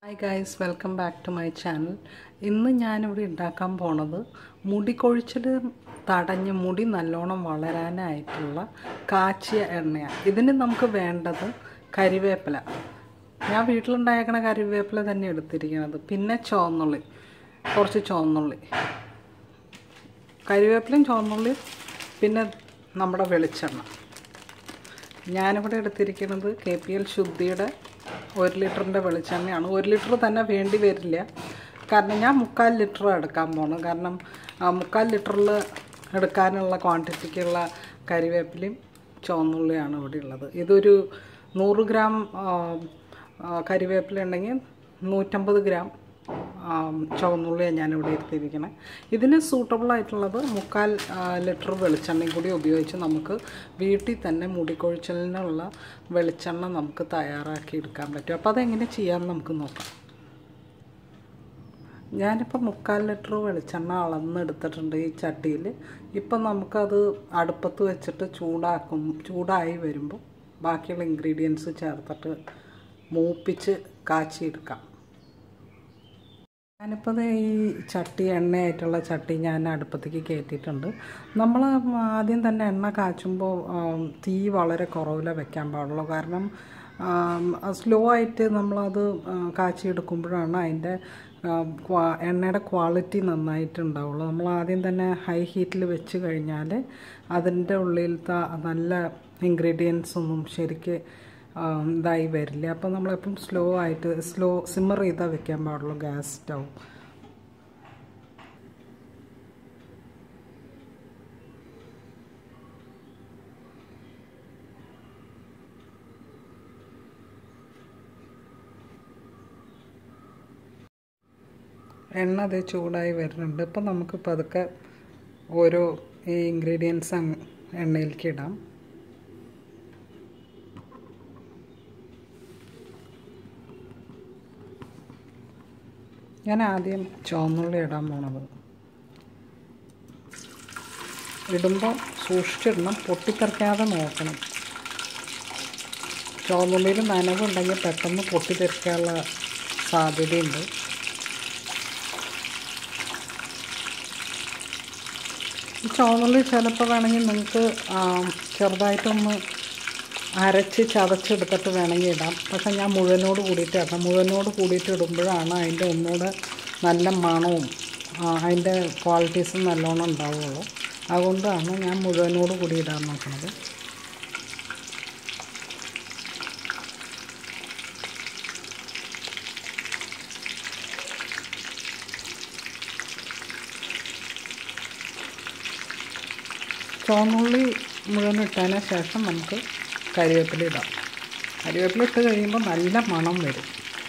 hi guys welcome back to my channel ഇന്ന് ഞാനിവിടെ ഉണ്ടാക്കാൻ പോണത് മുടി കൊഴിച്ചിൽ തടഞ്ഞ് മുടി നല്ലോണം വളരാനായിട്ടുള്ള കാച്ചിയ എണ്ണയാണ് ഇതിന് നമുക്ക് വേണ്ടത് കരിവേപ്പില ഞാൻ വീട്ടിലുണ്ടായേക്കണ കരിവേപ്പില തന്നെ എടുത്തിരിക്കുന്നത് പിന്നെ ചുവന്നുള്ളി കുറച്ച് ചുവന്നുള്ളി കരിവേപ്പിലയും ചുവന്നുള്ളി പിന്നെ നമ്മുടെ വെളിച്ചെണ്ണ ഞാനിവിടെ എടുത്തിരിക്കുന്നത് കെ പി എൽ ശുദ്ധിയുടെ ഒരു ലിറ്ററിൻ്റെ വെളിച്ചെണ്ണയാണ് ഒരു ലിറ്റർ തന്നെ വേണ്ടി വരില്ല കാരണം ഞാൻ മുക്കാൽ ലിറ്റർ എടുക്കാൻ പോകണം കാരണം ആ, മുക്കാൽ ലിറ്ററിൽ എടുക്കാനുള്ള ക്വാണ്ടിറ്റിക്കുള്ള കരിവേപ്പിലയും ചുവന്നുള്ളിയാണ് ഇവിടെ ഉള്ളത് ഇതൊരു നൂറ് ഗ്രാം ആ, ആ, കരിവേപ്പില ഉണ്ടെങ്കിൽ നൂറ്റമ്പത് ഗ്രാം ചുവന്നുള്ളിയാണ് ഞാനിവിടെ എടുത്തിരിക്കുന്നത് ഇതിന് സൂട്ടബിൾ ആയിട്ടുള്ളത് മുക്കാൽ ആ, ലിറ്റർ വെളിച്ചെണ്ണയും കൂടി ഉപയോഗിച്ച് നമുക്ക് വീട്ടിൽ തന്നെ മുടിക്കൊഴിച്ചലിനുള്ള വെളിച്ചെണ്ണ നമുക്ക് തയ്യാറാക്കി എടുക്കാൻ പറ്റും അപ്പോൾ അതെങ്ങനെ ചെയ്യാമെന്ന് നമുക്ക് നോക്കാം ഞാനിപ്പോൾ മുക്കാൽ ലിറ്റർ വെളിച്ചെണ്ണ അളന്നെടുത്തിട്ടുണ്ട് ഈ ചട്ടിയിൽ ഇപ്പം നമുക്കത് അടുപ്പത്ത് വെച്ചിട്ട് ചൂടാക്കും ചൂടായി വരുമ്പോൾ ബാക്കിയുള്ള ഇൻഗ്രീഡിയൻസ് ചേർത്തിട്ട് മൂപ്പിച്ച് കാച്ചിയെടുക്കാം ഞാനിപ്പോൾ ദേ ഈ ചട്ടി എണ്ണയായിട്ടുള്ള ചട്ടി ഞാൻ അടുപ്പത്തേക്ക് കയറ്റിയിട്ടുണ്ട് നമ്മൾ ആദ്യം തന്നെ എണ്ണ കാച്ചുമ്പോൾ ആം, തീ വളരെ കുറവിൽ വെക്കാൻ പാടുള്ളൂ കാരണം സ്ലോ ആയിട്ട് നമ്മളത് ആ, കാച്ചിയെടുക്കുമ്പോഴാണ് അതിൻ്റെ ആ, ക്വാ- എണ്ണയുടെ ക്വാളിറ്റി നന്നായിട്ടുണ്ടാവുള്ളൂ നമ്മൾ ആദ്യം തന്നെ ഹൈ ഹീറ്റിൽ വെച്ച് കഴിഞ്ഞാൽ അതിൻ്റെ ഉള്ളിലത്തെ നല്ല ഇൻഗ്രീഡിയൻസ് ഒന്നും ശരിക്ക് ആ, ഇതായി വരില്ല അപ്പോൾ നമ്മളെപ്പം സ്ലോ ആയിട്ട് സ്ലോ സിമ്മർ ചെയ്താൽ വെക്കാൻ പാടുള്ളൂ ഗ്യാസ് സ്റ്റൗ എണ്ണ അത് ചൂടായി വരുന്നുണ്ട് ഇപ്പം നമുക്ക് പതുക്കെ ഓരോ ഈ ഇൻഗ്രീഡിയൻസ് എണ്ണയിലേക്ക് ഇടാം ഞാൻ ആദ്യം ചുവന്നുള്ളി ഇടാൻ പോണത് ഇടുമ്പോൾ സൂക്ഷിച്ചിടണം പൊട്ടിത്തെറിക്കാതെ നോക്കണം ചുവന്നുള്ളിയിൽ നനവുണ്ടെങ്കിൽ പെട്ടെന്ന് പൊട്ടിത്തെറിക്കാനുള്ള സാധ്യതയുണ്ട് ഈ ചുവന്നുള്ളി ചിലപ്പോൾ വേണമെങ്കിൽ നിങ്ങൾക്ക് ആ, ചെറുതായിട്ടൊന്ന് അരച്ച് ചതച്ചെടുത്തിട്ട് വേണമെങ്കിൽ ഇടാം പക്ഷേ ഞാൻ മുഴുവനോട് കൂടിയിട്ട് ഇടാം മുഴുവനോട് കൂടിയിട്ട് ഇടുമ്പോഴാണ് അതിൻ്റെ ഒന്നുകൂടെ നല്ല മണവും ആ, അതിൻ്റെ ക്വാളിറ്റീസും നല്ലോണം ഉണ്ടാവുള്ളൂ അതുകൊണ്ടാണ് ഞാൻ മുഴുവനോട് കൂടി ഇടാൻ നോക്കുന്നത് ചുവന്നുള്ളി മുഴുവൻ ഇട്ടതിന് ശേഷം നമുക്ക് കരിവേപ്പില ഇടാം കരിവേപ്പില ഇട്ട് കഴിയുമ്പോൾ നല്ല മണം വരും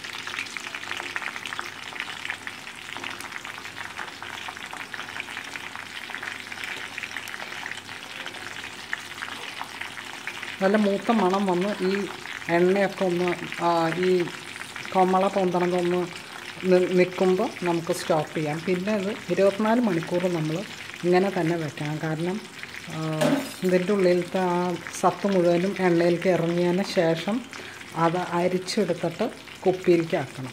നല്ല മൂത്ത മണം വന്ന് ഈ എണ്ണയൊക്കെ ഒന്ന് ആ, ഈ കൊമള പൊന്തണതൊന്ന് നിൽക്കുമ്പോൾ നമുക്ക് സ്റ്റോപ്പ് ചെയ്യാം പിന്നെ ഇത് ഇരുപത്തിനാല് മണിക്കൂർ നമ്മൾ ഇങ്ങനെ തന്നെ വെക്കണം കാരണം ആ, ഇതിൻ്റെ ഉള്ളിലത്തെ ആ സത്ത് മുഴുവനും എണ്ണയിലേക്ക് ഇറങ്ങിയതിന് ശേഷം അത് അരിച്ചെടുത്തിട്ട് കുപ്പിയിലേക്ക് ആക്കണം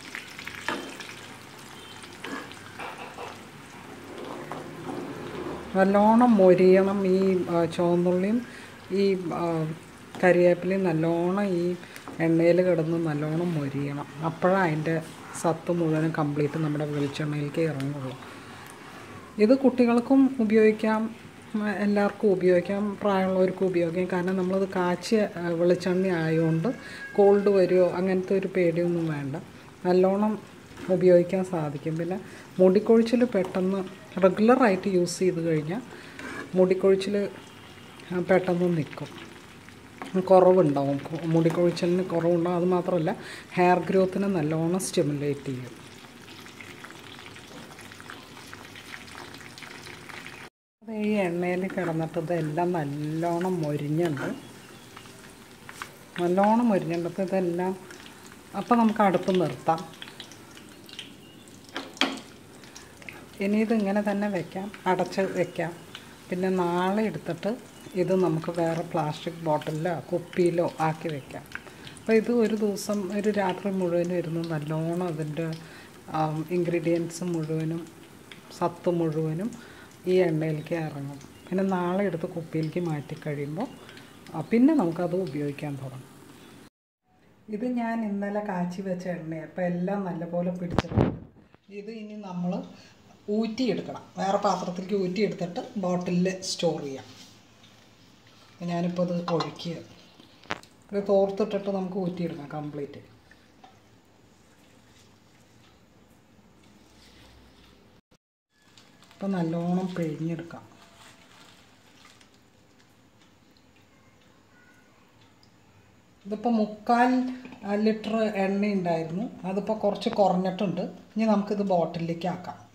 നല്ലോണം മൊരിയണം ഈ ആ, ചുവന്നുള്ളിയും ഈ ആ, കരിവേപ്പിലയും നല്ലോണം ഈ എണ്ണയിൽ കിടന്ന് നല്ലോണം മൊരിയണം അപ്പോഴാണ് അതിൻ്റെ സത്ത് മുഴുവനും കംപ്ലീറ്റ് നമ്മുടെ വെളിച്ചെണ്ണയിലേക്ക് ഇറങ്ങുള്ളൂ ഇത് കുട്ടികൾക്കും ഉപയോഗിക്കാം ഉം, എല്ലാവർക്കും ഉപയോഗിക്കാം പ്രായമുള്ളവർക്കും ഉപയോഗിക്കാം കാരണം നമ്മളത് കാച്ചിയ ആ, വെളിച്ചെണ്ണ ആയതുകൊണ്ട് കോൾഡ് വരുമോ അങ്ങനത്തെ ഒരു പേടിയൊന്നും വേണ്ട നല്ലോണം ഉപയോഗിക്കാൻ സാധിക്കും പിന്നെ മുടിക്കൊഴിച്ചിൽ പെട്ടെന്ന് റെഗുലറായിട്ട് യൂസ് ചെയ്ത് കഴിഞ്ഞാൽ മുടിക്കൊഴിച്ചിൽ ആ, പെട്ടെന്ന് നിൽക്കും കുറവുണ്ടാവും കൊ- മുടിക്കൊഴിച്ചിലിന് കുറവുണ്ടാവും അത് മാത്രമല്ല ഹെയർ ഗ്രോത്തിനെ നല്ലോണം സ്റ്റിമുലേറ്റ് ചെയ്യും അത് ഈ എണ്ണയിൽ കിടന്നിട്ട് ഇതെല്ലാം നല്ലോണം മൊരിഞ്ഞുണ്ട് നല്ലോണം മൊരിഞ്ഞുണ്ട് അപ്പോൾ ഇതെല്ലാം അപ്പോൾ നമുക്ക് അടുപ്പ് നിർത്താം ഇനി ഇത് ഇങ്ങനെ തന്നെ വെക്കാം അടച്ച് വെക്കാം പിന്നെ നാളെ എടുത്തിട്ട് ഇത് നമുക്ക് വേറെ പ്ലാസ്റ്റിക് ബോട്ടിലോ കുപ്പിയിലോ ആക്കി വെക്കാം അപ്പോൾ ഇത് ഒരു ദിവസം ഒരു രാത്രി മുഴുവനും ഇരുന്ന് നല്ലോണം അതിൻ്റെ ഇൻഗ്രീഡിയൻസ് മുഴുവനും സത്ത് മുഴുവനും ഈ എണ്ണയിലേക്ക് ഇറങ്ങും പിന്നെ നാളെ എടുത്ത് കുപ്പിയിലേക്ക് മാറ്റി കഴിയുമ്പോൾ ആ, പിന്നെ നമുക്കത് ഉപയോഗിക്കാൻ തുടങ്ങും ഇത് ഞാൻ ഇന്നലെ കാച്ചി വെച്ച എണ്ണയാണ് അപ്പോൾ എല്ലാം നല്ലപോലെ പിടിച്ചിട്ടുണ്ട് ഇത് ഇനി നമ്മൾ ഊറ്റിയെടുക്കണം വേറെ പാത്രത്തിലേക്ക് ഊറ്റിയെടുത്തിട്ട് ബോട്ടിലിൽ സ്റ്റോർ ചെയ്യാം ഞാനിപ്പോൾ ഇത് ഒഴിക്കുക ഇത് തോർത്തിട്ടിട്ട് നമുക്ക് ഊറ്റിയെടുക്കാം കംപ്ലീറ്റ് ഇപ്പം നല്ലോണം പിഴിഞ്ഞെടുക്കാം ഇതിപ്പോൾ മുക്കാൽ ലിറ്റർ എണ്ണ ഉണ്ടായിരുന്നു അതിപ്പോൾ കുറച്ച് കുറഞ്ഞിട്ടുണ്ട് ഇനി നമുക്കിത് ബോട്ടിലേക്ക് ആക്കാം